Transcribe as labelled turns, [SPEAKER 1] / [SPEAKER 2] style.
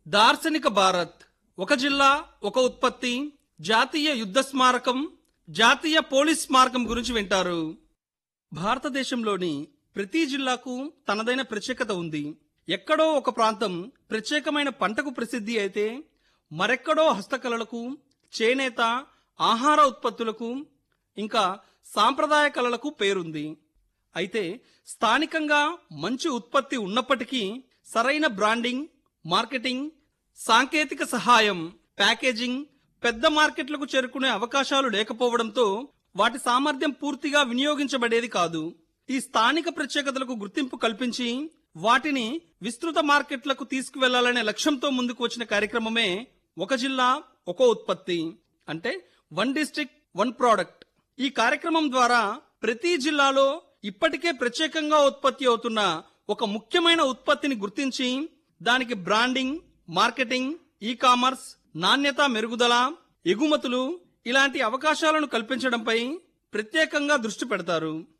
[SPEAKER 1] దార్శనిక భారత్ ఒక జిల్లా ఒక ఉత్పత్తి జాతీయ యుద్ధ స్మారకం జాతీయ పోలీస్ స్మారకం గురించి వింటారు భారతదేశంలోని ప్రతి జిల్లాకు తనదైన ప్రత్యేకత ఉంది ఎక్కడో ఒక ప్రాంతం ప్రత్యేకమైన పంటకు ప్రసిద్ధి అయితే మరెక్కడో హస్తకళలకు చేనేత ఆహార ఉత్పత్తులకు ఇంకా సాంప్రదాయ కళలకు పేరుంది అయితే స్థానికంగా మంచి ఉత్పత్తి ఉన్నప్పటికీ సరైన బ్రాండింగ్ మార్కెటింగ్ సాంకేతిక సహాయం ప్యాకేజింగ్ పెద్ద మార్కెట్లకు చేరుకునే అవకాశాలు లేకపోవడంతో వాటి సామర్థ్యం పూర్తిగా వినియోగించబడేది కాదు ఈ స్థానిక ప్రత్యేకతలకు గుర్తింపు కల్పించి వాటిని విస్తృత మార్కెట్లకు తీసుకువెళ్లాలనే లక్ష్యంతో ముందుకు వచ్చిన కార్యక్రమమే ఒక జిల్లా ఒక ఉత్పత్తి అంటే వన్ డిస్ట్రిక్ట్ వన్ ప్రోడక్ట్ ఈ కార్యక్రమం ద్వారా ప్రతి జిల్లాలో ఇప్పటికే ప్రత్యేకంగా ఉత్పత్తి అవుతున్న ఒక ముఖ్యమైన ఉత్పత్తిని గుర్తించి దానికి బ్రాండింగ్ మార్కెటింగ్ ఈ కామర్స్ నాణ్యత మెరుగుదల ఎగుమతులు ఇలాంటి అవకాశాలను కల్పించడంపై ప్రత్యేకంగా దృష్టి పెడతారు